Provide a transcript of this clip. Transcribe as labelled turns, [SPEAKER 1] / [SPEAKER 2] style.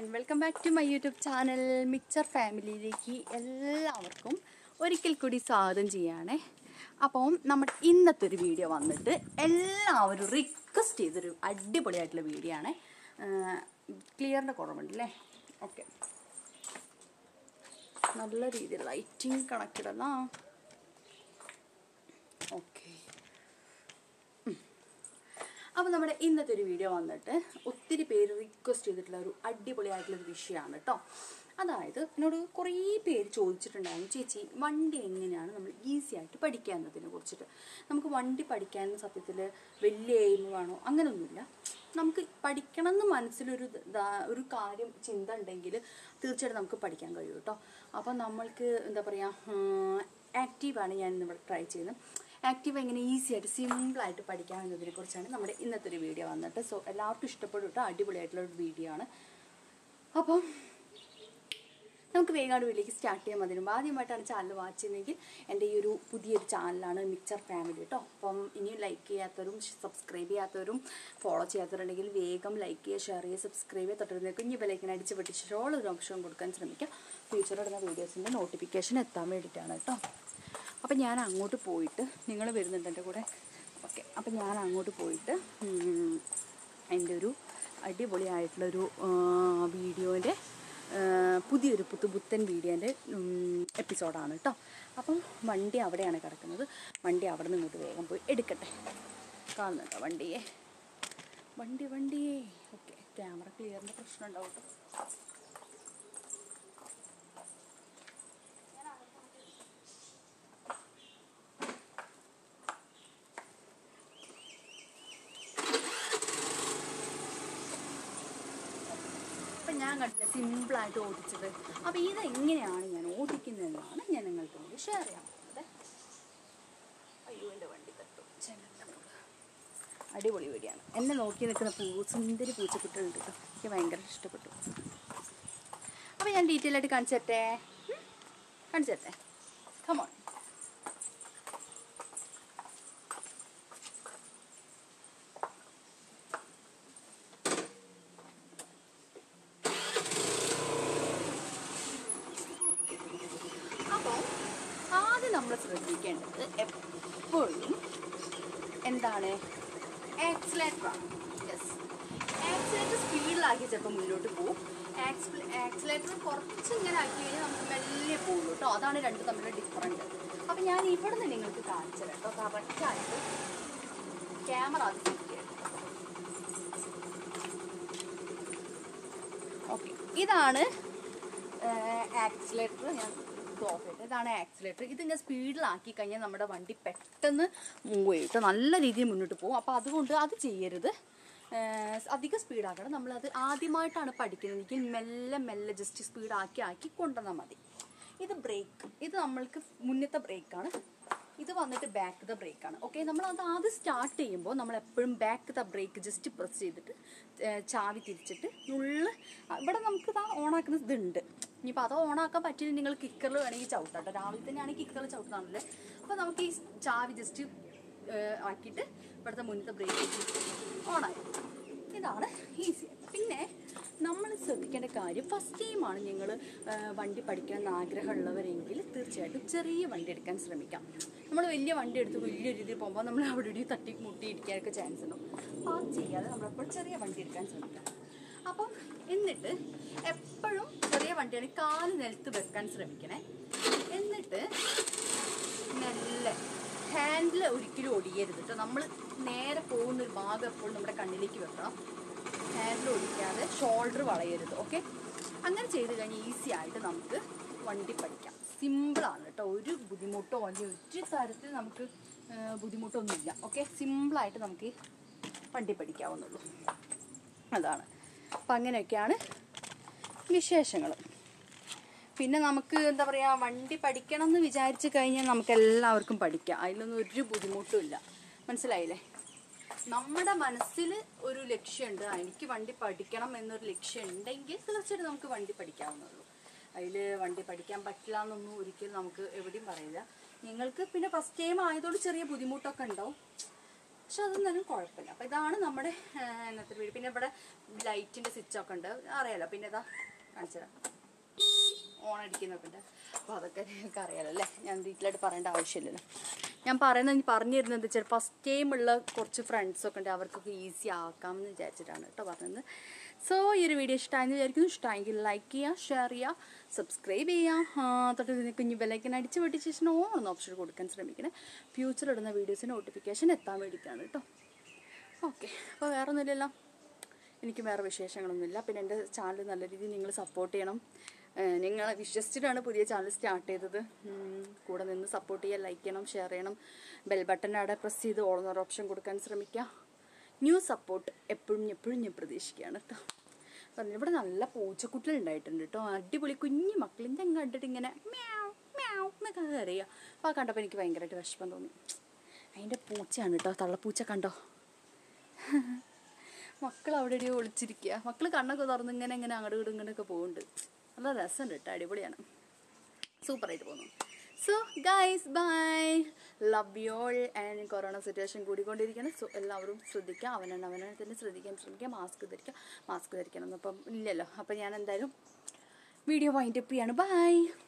[SPEAKER 1] And welcome back to my YouTube channel mixture ഫാമിലിയിലേക്ക് എല്ലാവർക്കും ഒരിക്കൽ കൂടി സ്വാഗതം ചെയ്യാണ് അപ്പം നമ്മുടെ ഇന്നത്തെ ഒരു വീഡിയോ വന്നിട്ട് എല്ലാവരും റിക്വസ്റ്റ് ചെയ്തൊരു അടിപൊളിയായിട്ടുള്ള വീഡിയോ ആണ് ക്ലിയറിൻ്റെ കുറവുണ്ട് അല്ലേ ഓക്കെ നല്ല രീതിയിൽ ലൈറ്റിങ് കണക്റ്റഡ് അല്ല ഓക്കെ അപ്പോൾ നമ്മുടെ ഇന്നത്തെ ഒരു വീഡിയോ വന്നിട്ട് ഒത്തിരി പേര് റിക്വസ്റ്റ് ചെയ്തിട്ടുള്ള ഒരു അടിപൊളിയായിട്ടുള്ള ഒരു വിഷയമാണ് കേട്ടോ അതായത് എന്നോട് കുറേ പേര് ചോദിച്ചിട്ടുണ്ടായിരുന്നു ചേച്ചി വണ്ടി എങ്ങനെയാണ് നമ്മൾ ഈസി ആയിട്ട് പഠിക്കുക എന്നതിനെ കുറിച്ചിട്ട് നമുക്ക് വണ്ടി പഠിക്കാൻ സത്യത്തിൽ വലിയ എയിം വേണോ അങ്ങനെയൊന്നുമില്ല നമുക്ക് പഠിക്കണം എന്ന് മനസ്സിലൊരു ദാ- ഒരു കാര്യം ചിന്ത ഉണ്ടെങ്കിൽ തീർച്ചയായിട്ടും നമുക്ക് പഠിക്കാൻ കഴിയും കേട്ടോ അപ്പം നമ്മൾക്ക് എന്താ പറയുക ആക്റ്റീവാണ് ഞാൻ ഇന്നിവിടെ ട്രൈ ചെയ്യുന്നത് ആക്റ്റീവ് എങ്ങനെ ഈസി ആയിട്ട് സിമ്പിളായിട്ട് പഠിക്കാം എന്നതിനെ കുറിച്ചാണ് നമ്മുടെ ഇന്നത്തെ ഒരു വീഡിയോ വന്നിട്ട് സോ എല്ലാവർക്കും ഇഷ്ടപ്പെടും കേട്ടോ അടിപൊളിയായിട്ടുള്ള ഒരു വീഡിയോ ആണ് അപ്പം നമുക്ക് വേഗാട് വീട്ടിലേക്ക് സ്റ്റാർട്ട് ചെയ്യാൻ അതിന് മുമ്പ് ആദ്യമായിട്ടാണ് ചാനൽ വാച്ച് ചെയ്യുന്നതെങ്കിൽ എൻ്റെ ഈ ഒരു പുതിയൊരു ചാനലാണ് മിക്ചർ ഫാമിലി കേട്ടോ അപ്പം ഇനിയും ലൈക്ക് ചെയ്യാത്തവരും സബ്സ്ക്രൈബ് ചെയ്യാത്തവരും ഫോളോ ചെയ്യാത്തവരുണ്ടെങ്കിൽ വേഗം ലൈക്ക് ചെയ്യുക ഷെയർ ചെയ്യുക സബ്സ്ക്രൈബ് ചെയ്യുക തൊട്ടിരുന്ന കുഞ്ഞു ബെലൈക്കൻ അടിച്ച് പൊട്ടിച്ച് ഓൾ ഒരു ഓപ്ഷൻ കൊടുക്കാൻ ശ്രമിക്കുക ഫ്യൂച്ചറിൽ ഇടുന്ന വീഡിയോസിൻ്റെ നോട്ടിഫിക്കേഷൻ എത്താൻ വേണ്ടിയിട്ടാണ് കേട്ടോ അപ്പം ഞാൻ അങ്ങോട്ട് പോയിട്ട് നിങ്ങൾ വരുന്നുണ്ട് എൻ്റെ കൂടെ ഓക്കെ അപ്പം ഞാൻ അങ്ങോട്ട് പോയിട്ട് ഉം, എൻ്റെ ഒരു അടിപൊളിയായിട്ടുള്ളൊരു വീഡിയോൻ്റെ പുതിയൊരു പുത്തു പുത്തൻ വീഡിയോൻ്റെ എപ്പിസോഡാണ് കേട്ടോ അപ്പം വണ്ടി അവിടെയാണ് കിടക്കുന്നത് വണ്ടി അവിടെ നിന്ന് ഇങ്ങോട്ട് വേഗം പോയി എടുക്കട്ടെ കാണുന്നുണ്ടോ വണ്ടിയെ വണ്ടി വണ്ടിയേ ഓക്കെ ക്യാമറ ക്ലിയറിൻ്റെ പ്രശ്നം ഉണ്ടാവും കേട്ടോ അപ്പം ഞാൻ കണ്ടില്ല സിമ്പിളായിട്ട് ഓടിച്ചത് അപ്പോൾ ഇതെങ്ങനെയാണ് ഞാൻ ഓടിക്കുന്നതെന്നാണ് ഞാൻ നിങ്ങൾക്ക് വേണ്ടി ഷെയർ ചെയ്യാൻ പോകുന്നത് അയ്യോ എൻ്റെ വണ്ടി തട്ടും ചെങ്ങൻ്റെ മുഖം. അടിപൊളി വീടിയാണ് എന്നെ നോക്കി നിൽക്കുന്ന പൂ സുന്ദരി പൂച്ചക്കുട്ടികളുണ്ട് കേട്ടോ എനിക്ക് ഭയങ്കര ഇഷ്ടപ്പെട്ടു അപ്പോൾ ഞാൻ ഡീറ്റെയിൽ ആയിട്ട് കാണിച്ചു തരട്ടെ ഉം? കാണിച്ചു തരട്ടെ കമോൺ അപ്പോൾ ആദ്യം നമ്മൾ ശ്രദ്ധിക്കേണ്ടത് എപ്പോഴും എന്താണ് ആക്സിലേറ്ററാണ് യെസ് ആക്സിലേറ്റർ സ്പീഡിലാക്കി ചിലപ്പോൾ മുന്നോട്ട് പോകും ആക്സിലേറ്റർ കുറച്ച് ഇങ്ങനെ ആക്കി കഴിഞ്ഞാൽ നമുക്ക് മെല്ലെ പോകുള്ളൂ കേട്ടോ അതാണ് രണ്ട് തമ്മിലുള്ള ഡിഫറൻറ്റ് അപ്പം ഞാൻ ഇവിടെ നിന്ന് നിങ്ങൾക്ക് കാണിച്ചു തരാം കേട്ടോ കറക്റ്റായിട്ട് ക്യാമറ അത് സെറ്റ് ചെയ്യാം ഓക്കെ ഇതാണ് ആക്സിലേറ്റർ ഞാൻ ഇത് ഓഫ് ചെയ്തത് ഇതാണ് ആക്സിലേറ്റർ ഇത് ഞാൻ സ്പീഡിലാക്കി കഴിഞ്ഞാൽ നമ്മുടെ വണ്ടി പെട്ടെന്ന് മൂവ് ചെയ്യും കേട്ടോ നല്ല രീതിയിൽ മുന്നോട്ട് പോകും അപ്പോൾ അതുകൊണ്ട് അത് ചെയ്യരുത് ഏഹ് അധികം സ്പീഡാക്കണം നമ്മളത് ആദ്യമായിട്ടാണ് പഠിക്കുന്നതെങ്കിൽ മെല്ലെ മെല്ലെ ജസ്റ്റ് സ്പീഡാക്കി ആക്കി കൊണ്ടുവന്നാൽ മതി ഇത് ബ്രേക്ക് ഇത് നമ്മൾക്ക് മുന്നത്തെ ബ്രേക്കാണ് ഇത് വന്നിട്ട് ബാക്ക് ദ ബ്രേക്കാണ് ഓക്കെ നമ്മൾ അത് ആദ്യം സ്റ്റാർട്ട് ചെയ്യുമ്പോൾ നമ്മൾ എപ്പോഴും back the brake just press ചെയ്തിട്ട് ഏർ ചാവി തിരിച്ചിട്ട് നുള്ള് ഇവിടെ നമുക്ക് ഇതാ ഓണാക്കുന്ന ഇതുണ്ട് ഇനിയിപ്പോൾ അത് ഓണാക്കാൻ പറ്റില്ല നിങ്ങൾ കിക്കറിൽ വേണമെങ്കിൽ ചവിട്ടാം കേട്ടോ രാവിലെ തന്നെയാണ് കിക്കറിൽ ചവിട്ടാണല്ലേ അപ്പോൾ നമുക്ക് ഈ ചാവി ജസ്റ്റ് ആക്കിയിട്ട് ഇവിടുത്തെ മുന്നത്തെ ബ്രേക്ക് ഓണായി ഇതാണ് ഈസി പിന്നെ നമ്മൾ ശ്രദ്ധിക്കേണ്ട കാര്യം ഫസ്റ്റ് ടൈമാണ് നിങ്ങൾ വണ്ടി പഠിക്കാൻ എന്ന് ആഗ്രഹമുള്ളവരെങ്കിൽ തീർച്ചയായിട്ടും ചെറിയ വണ്ടി എടുക്കാൻ ശ്രമിക്കാം നമ്മൾ വലിയ വണ്ടി എടുത്ത് വലിയ രീതിയിൽ പോകുമ്പോൾ നമ്മൾ അവിടെ ഇവിടെ തട്ടി മുട്ടി ഇരിക്കാനൊക്കെ ചാൻസ് ഉണ്ടാവും അപ്പോൾ അത് ചെയ്യാതെ നമ്മളെപ്പോൾ ചെറിയ വണ്ടി എടുക്കാൻ ശ്രമിക്കാം അപ്പം എന്നിട്ട് എപ്പോഴും ചെറിയ വണ്ടിയാണ് കാല് നിലത്ത് വെക്കാൻ ശ്രമിക്കണേ എന്നിട്ട് മെല്ലെ ഹാൻഡിൽ ഒരിക്കലും ഒടിയരുത് കേട്ടോ നമ്മൾ നേരെ പോകുന്ന ഒരു ഭാഗം എപ്പോഴും നമ്മുടെ കണ്ണിലേക്ക് വെക്കണം ഹാൻഡിൽ ഒടിക്കാതെ ഷോൾഡർ വളയരുത് ഓക്കെ അങ്ങനെ ചെയ്ത് കഴിഞ്ഞാൽ ഈസി ആയിട്ട് നമുക്ക് വണ്ടി പഠിക്കാം സിമ്പിളാണ് കേട്ടോ ഒരു ബുദ്ധിമുട്ടോ അല്ലെങ്കിൽ ഒരു തരത്തിൽ നമുക്ക് ആ, ബുദ്ധിമുട്ടൊന്നുമില്ല ഓക്കെ സിമ്പിളായിട്ട് നമുക്ക് വണ്ടി പഠിക്കാവുന്നുള്ളൂ അതാണ് അപ്പം അങ്ങനെയൊക്കെയാണ് വിശേഷങ്ങൾ പിന്നെ നമുക്ക് എന്താ പറയുക വണ്ടി പഠിക്കണം എന്ന് വിചാരിച്ചു കഴിഞ്ഞാൽ നമുക്ക് എല്ലാവർക്കും പഠിക്കാം അതിലൊന്നും ഒരു ബുദ്ധിമുട്ടും ഇല്ല മനസ്സിലായില്ലേ നമ്മുടെ മനസ്സിൽ ഒരു ലക്ഷ്യമുണ്ട് ആ, എനിക്ക് വണ്ടി പഠിക്കണം എന്നൊരു ലക്ഷ്യം ഉണ്ടെങ്കിൽ തീർച്ചയായിട്ടും നമുക്ക് വണ്ടി പഠിക്കാവുന്നുള്ളൂ അതിൽ വണ്ടി പഠിക്കാൻ പറ്റില്ല എന്നൊന്നും ഒരിക്കലും നമുക്ക് എവിടെയും പറയില്ല നിങ്ങൾക്ക് പിന്നെ ഫസ്റ്റ് ടൈം ആയതുകൊണ്ട് ചെറിയ ബുദ്ധിമുട്ടൊക്കെ ഉണ്ടാവും പക്ഷെ അതൊന്നും കുഴപ്പമില്ല അപ്പോൾ ഇതാണ് നമ്മുടെ ആ, ഇന്നത്തെ വീട് പിന്നെ ഇവിടെ ലൈറ്റിൻ്റെ സ്വിച്ചൊക്കെ ഉണ്ട് അറിയാലോ പിന്നെ ഇതാ കാണിച്ചു തരാം ഓൺ അടിക്കുന്നൊക്കെ ഉണ്ട് അപ്പോൾ അതൊക്കെ നിങ്ങൾക്ക് അറിയാലോ അല്ലേ ഞാൻ ഡീറ്റെയിലായിട്ട് പറയേണ്ട ആവശ്യമില്ലല്ലോ ഞാൻ പറയുന്നത് പറഞ്ഞു തരുന്നത് വെച്ചാൽ ഫസ്റ്റ് ടൈം ഉള്ള കുറച്ച് ഫ്രണ്ട്സൊക്കെ ഉണ്ട് അവർക്കൊക്കെ ഈസി ആക്കാം എന്ന് വിചാരിച്ചിട്ടാണ് കേട്ടോ പറഞ്ഞത് സോ ഈ ഒരു വീഡിയോ ഇഷ്ടമായെന്ന് വിചാരിക്കുന്നു ഇഷ്ടമായെങ്കിൽ ലൈക്ക് ചെയ്യുക ഷെയർ ചെയ്യുക സബ്സ്ക്രൈബ് ചെയ്യുക ആ, തൊട്ട് ഇതിന് കുഞ്ഞു ബെല്ലൈക്കൻ അടിച്ച് വെട്ടി ശേഷം ഓൺ എന്ന ഓപ്ഷൻ കൊടുക്കാൻ ശ്രമിക്കണേ ഫ്യൂച്ചർ ഇടുന്ന വീഡിയോസിന് നോട്ടിഫിക്കേഷൻ എത്താൻ വേണ്ടിയിട്ടാണ് കേട്ടോ ഓക്കെ അപ്പോൾ വേറെ ഒന്നുമില്ലല്ലോ എനിക്ക് വേറെ വിശേഷങ്ങളൊന്നുമില്ല പിന്നെ എൻ്റെ ചാനൽ നല്ല രീതിയിൽ നിങ്ങൾ സപ്പോർട്ട് ചെയ്യണം ഏഹ് നിങ്ങളെ വിശ്വസിച്ചിട്ടാണ് പുതിയ ചാനൽ സ്റ്റാർട്ട് ചെയ്തത് ഉം, കൂടെ നിന്ന് സപ്പോർട്ട് ചെയ്യുക ലൈക്ക് ചെയ്യണം ഷെയർ ചെയ്യണം ബെൽ ബട്ടൺ അവിടെ പ്രസ് ചെയ്ത് ഓൾന്നൊരു ഓപ്ഷൻ കൊടുക്കാൻ ശ്രമിക്കുക ന്യൂ സപ്പോർട്ട് എപ്പോഴും എപ്പോഴും ഞാൻ പ്രതീക്ഷിക്കുകയാണ് കേട്ടോ പറഞ്ഞു ഇവിടെ നല്ല പൂച്ചക്കുട്ടികൾ ഉണ്ടായിട്ടുണ്ട് കേട്ടോ അടിപൊളി കുഞ്ഞു മക്കൾ ഞാൻ കണ്ടിട്ട് ഇങ്ങനെ മ്യാവ് മ്യാവ് എന്നൊക്കെ അറിയുക അപ്പോൾ ആ കണ്ടപ്പോൾ എനിക്ക് ഭയങ്കരമായിട്ട് വിഷമം തോന്നി അതിൻ്റെ പൂച്ചയാണ് കേട്ടോ തള്ളപ്പൂച്ച കണ്ടോ മക്കൾ അവിടെ എവിടെയോ ഒളിച്ചിരിക്കുക മക്കൾ കണ്ണൊക്കെ തുറന്ന് ഇങ്ങനെ ഇങ്ങനെ അങ്ങോട്ട് ഇങ്ങോട്ട് ഇങ്ങനെയൊക്കെ പോകുന്നുണ്ട് നല്ല രസമുണ്ട് കേട്ടോ അടിപൊളിയാണ് സൂപ്പറായിട്ട് പോകുന്നു so guys bye love you all and corona situation കൂടിക്കൊണ്ടിരിക്കുകയാണ് സോ എല്ലാവരും ശ്രദ്ധിക്കുക അവനാണ് അവനെ തന്നെ ശ്രദ്ധിക്കാൻ ശ്രമിക്കുക മാസ്ക് ധരിക്കുക മാസ്ക് ധരിക്കണം എന്നപ്പം ഇല്ലല്ലോ അപ്പം ഞാൻ എന്തായാലും വീഡിയോ വൈൻഡപ്പ് ചെയ്യാണ് ബൈ